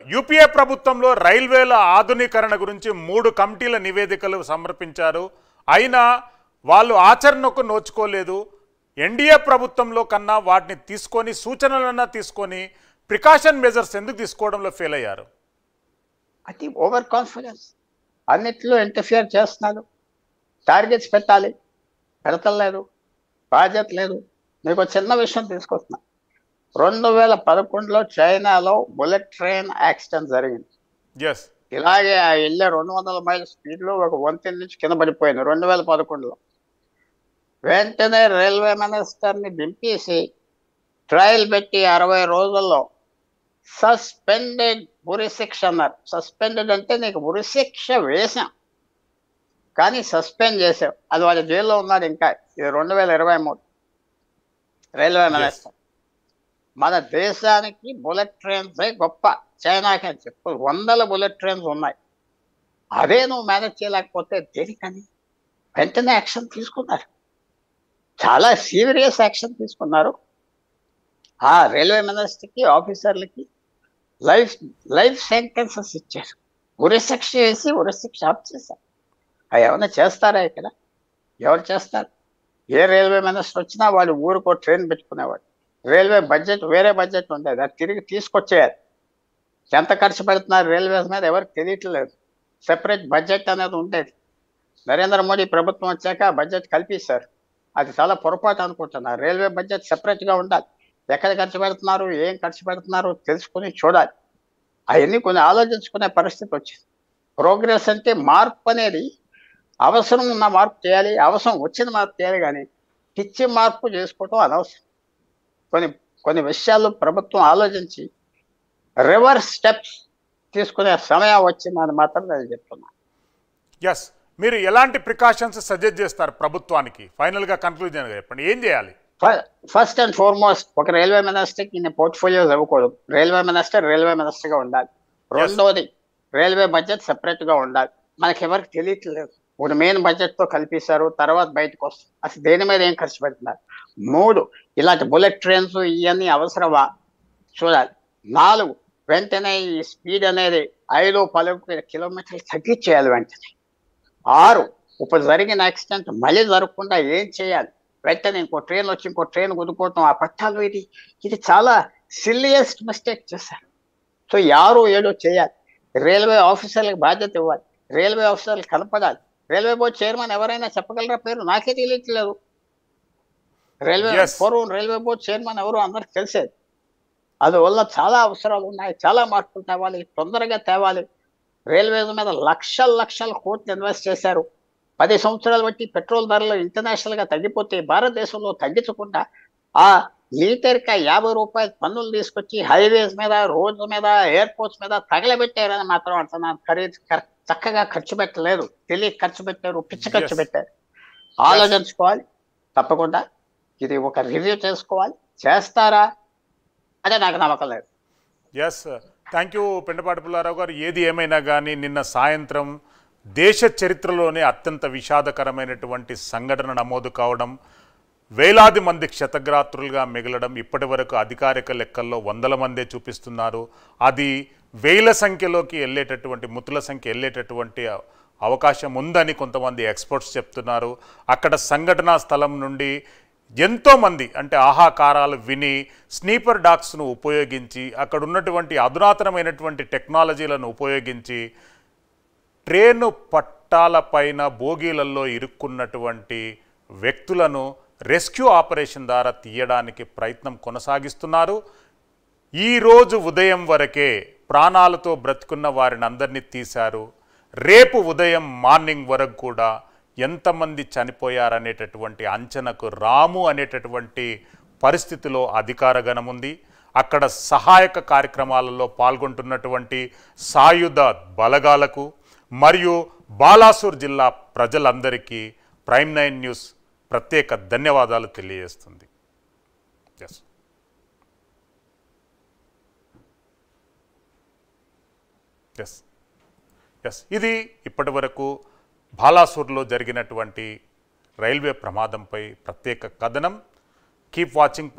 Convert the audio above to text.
UPA ప్రభుత్వంలో రైల్వేల ఆధునీకరణ గురించి మూడు కమిటీల నివేదికలు సమర్పించారు అయినా వాళ్ళు ఆచరణకు నోచుకోలేదు ఎన్డీఏ ప్రభుత్వంలో కన్నా వాటిని తీసుకొని సూచనలన్నా తీసుకొని ప్రికాషన్ మెజర్స్ ఎందుకు తీసుకోవడంలో ఫెయిల్ అయ్యారు అది ఓవర్ కాన్ఫిడెన్స్ అన్నిట్లో ఇంటర్ఫియర్ చేస్తున్నాడు టార్గెట్స్ పెట్టాలి పెడతలేదు బాధ్యత లేదు మీకు ఒక చిన్న విషయం తీసుకొస్తున్నా రెండు వేల పదకొండులో చైనాలో బుల్లెట్ ట్రైన్ యాక్సిడెంట్ జరిగింది ఎస్ ఇలాగే ఆ వెళ్ళే రెండు వందల మైల్ స్పీడ్లో ఒక వంతెన నుంచి కింద పడిపోయింది రెండు వేల పదకొండులో వెంటనే రైల్వే మినిస్టర్ని దింపేసి ట్రయల్ పెట్టి అరవై రోజుల్లో సస్పెండెడ్ ఉరిశిక్ష అన్నారు సస్పెండెడ్ అంటే నీకు ఉరిశిక్ష వేశాం కానీ సస్పెండ్ చేసాం అది వాళ్ళ జైల్లో ఉన్నాడు ఇంకా ఇది రెండు వేల ఇరవై మూడు రైల్వే మినిస్టర్ మన దేశానికి బుల్లెట్ ట్రైన్స్ గొప్ప చైనాకి అని చెప్పు వందల బుల్లెట్ ట్రైన్స్ ఉన్నాయి అదే నువ్వు మేనేజ్ చేయలేకపోతే దేనికని వెంటనే యాక్షన్ తీసుకున్నారు చాలా సీరియస్ యాక్షన్ తీసుకున్నారు ఆ రైల్వే మినిస్టర్కి ఆఫీసర్లకి లైఫ్ లైఫ్ సెంటెన్సెస్ ఇచ్చారు ఉరిశిక్ష వేసి ఉరిశిక్ష ఆఫ్ చేశారు అవి ఏమైనా చేస్తారా ఇక్కడ ఎవరు చేస్తారు ఏ రైల్వే మినిస్టర్ వచ్చినా వాళ్ళు ఊరికో ట్రైన్ పెట్టుకునేవాడు రైల్వే బడ్జెట్ వేరే బడ్జెట్ ఉండేది అది తిరిగి తీసుకొచ్చేయాలి ఎంత ఖర్చు పెడుతున్నారు రైల్వేస్ మీద ఎవరికి తెలియట్లేదు సెపరేట్ బడ్జెట్ అనేది ఉండేది నరేంద్ర మోడీ ప్రభుత్వం వచ్చాక బడ్జెట్ కల్పిస్తారు అది చాలా పొరపాటు అనుకుంటున్నారు రైల్వే బడ్జెట్ సెపరేట్గా ఉండాలి ఎక్కడ ఖర్చు పెడుతున్నారు ఏం ఖర్చు పెడుతున్నారు తెలుసుకుని చూడాలి అవన్నీ కొన్ని ఆలోచించుకునే పరిస్థితి వచ్చింది ప్రోగ్రెస్ అంటే మార్పు అనేది అవసరం ఉన్న మార్పు చేయాలి అవసరం వచ్చిన మార్పు చేయాలి కానీ పిచ్చి మార్పు చేసుకోవటం అనవసరం కొన్ని కొన్ని విషయాలు ప్రభుత్వం ఆలోచించి రివర్స్ స్టెప్స్ తీసుకునే సమయం వచ్చిందని మాత్రం నేను చెప్తున్నా ఎస్ మీరు ఎలాంటి ప్రికాషన్స్ సజెస్ట్ చేస్తారు ప్రభుత్వానికి ఫైనల్గా కన్క్లూజన్గా చెప్పండి ఏం చేయాలి ఫస్ట్ అండ్ ఫార్మోస్ట్ ఒక రైల్వే మినిస్టర్కి ఇన్ని పోర్ట్ఫోలియోస్ ఇవ్వకూడదు రైల్వే మినిస్టర్ రైల్వే మినిస్టర్గా ఉండాలి రెండోది రైల్వే బడ్జెట్ సెపరేట్గా ఉండాలి మనకి ఎవరికి తెలియట్లేదు ఒక మెయిన్ బడ్జెట్తో కల్పిస్తారు తర్వాత బయటకు వస్తుంది అసలు దేని మీద ఏం ఖర్చు పెడుతున్నారు మూడు ఇలాంటి బుల్లెట్ ట్రైన్స్ ఇవన్నీ అవసరమా చూడాలి నాలుగు వెంటనే ఈ స్పీడ్ అనేది ఐదు పలుకు కిలోమీటర్లు తగ్గించేయాలి వెంటనే ఆరు ఇప్పుడు జరిగిన యాక్సిడెంట్ మళ్ళీ జరగకుండా ఏం చేయాలి వెంటనే ఇంకో ట్రైన్ వచ్చి ఇంకో ట్రైన్ కొనుక్కోవటం ఆ పట్టాలు ఇది ఇది చాలా సిల్లియస్ట్ మిస్టేక్ చేశారు సో ఈ ఆరు ఏడో చేయాలి రైల్వే ఆఫీసర్లకు బాధ్యత ఇవ్వాలి రైల్వే ఆఫీసర్లు కనపడాలి రైల్వే బోర్డ్ చైర్మన్ ఎవరైనా చెప్పగలరా పేరు నాకే తెలియట్లేదు రైల్వే Yes. పూర్వం రైల్వే బోర్డ్ చైర్మన్ ఎవరు అందరికి తెలిసేది అందువల్ల చాలా అవసరాలు ఉన్నాయి చాలా మార్పులు తేవాలి తొందరగా తేవాలి రైల్వేస్ మీద లక్షల లక్షల కోట్లు ఇన్వెస్ట్ చేశారు పది సంవత్సరాలు బట్టి పెట్రోల్ ధరలు ఇంటర్నేషనల్ గా తగ్గిపోతే భారతదేశంలో తగ్గించకుండా ఆ లీటర్కి యాభై రూపాయల పన్నులు తీసుకొచ్చి హైవేస్ మీద రోడ్ల మీద ఎయిర్పోర్ట్స్ మీద తగలబెట్టారని మాత్రం అంటున్నాను ఖరీదు ఖర్- చక్కగా ఖర్చు పెట్టలేదు తెలియ ఖర్చు పెట్టారు పిచ్చి ఖర్చు Yes. పెట్టారు ఆలోచించుకోవాలి తప్పకుండా ఇది ఒక రివ్యూ చేసుకోవాలి చేస్తారా అదే నాకు నమ్మకం లేదు yes thank you Pendapati Pullarao garu ఏది ఏమైనా కానీ నిన్న సాయంత్రం దేశ చరిత్రలోనే అత్యంత విషాదకరమైనటువంటి సంఘటన నమోదు కావడం వేలాది మంది క్షతగ్రాత్రులుగా మిగలడం ఇప్పటి వరకు అధికారిక లెక్కల్లో వందల మందే చూపిస్తున్నారు అది వేల సంఖ్యలోకి వెళ్ళేటటువంటి ముతుల సంఖ్య వెళ్ళేటటువంటి అవకాశం ఉందని కొంతమంది ఎక్స్పర్ట్స్ చెప్తున్నారు అక్కడ సంఘటనా స్థలం నుండి ఎంతోమంది అంటే ఆహాకారాలు విని స్నీపర్ డాగ్స్ను ఉపయోగించి అక్కడ ఉన్నటువంటి అధునాతనమైనటువంటి టెక్నాలజీలను ఉపయోగించి ట్రైను పట్టాలపైన బోగీలలో ఇరుక్కున్నటువంటి వ్యక్తులను రెస్క్యూ ఆపరేషన్ ద్వారా తీయడానికి ప్రయత్నం కొనసాగిస్తున్నారు ఈరోజు ఉదయం వరకే ప్రాణాలతో బ్రతుకున్న వారిని అందరినీ తీశారు రేపు ఉదయం మార్నింగ్ వరకు కూడా ఎంతమంది చనిపోయారనేటటువంటి అంచనకు రాము అనేటటువంటి పరిస్థితిలో అధికార గణం ఉంది అక్కడ సహాయక కార్యక్రమాలలో పాల్గొంటున్నటువంటి సాయుధ బలగాలకు మరియు బాలాసూర్ జిల్లా ప్రజలందరికీ ప్రైమ్ నైన్ న్యూస్ ప్రత్యేక ధన్యవాదాలు తెలియజేస్తుంది ఎస్ ఎస్ ఎస్ ఇది ఇప్పటి వరకు బాలాసూర్లో జరిగినటువంటి రైల్వే ప్రమాదంపై ప్రత్యేక కథనం కీప్ వాచింగ్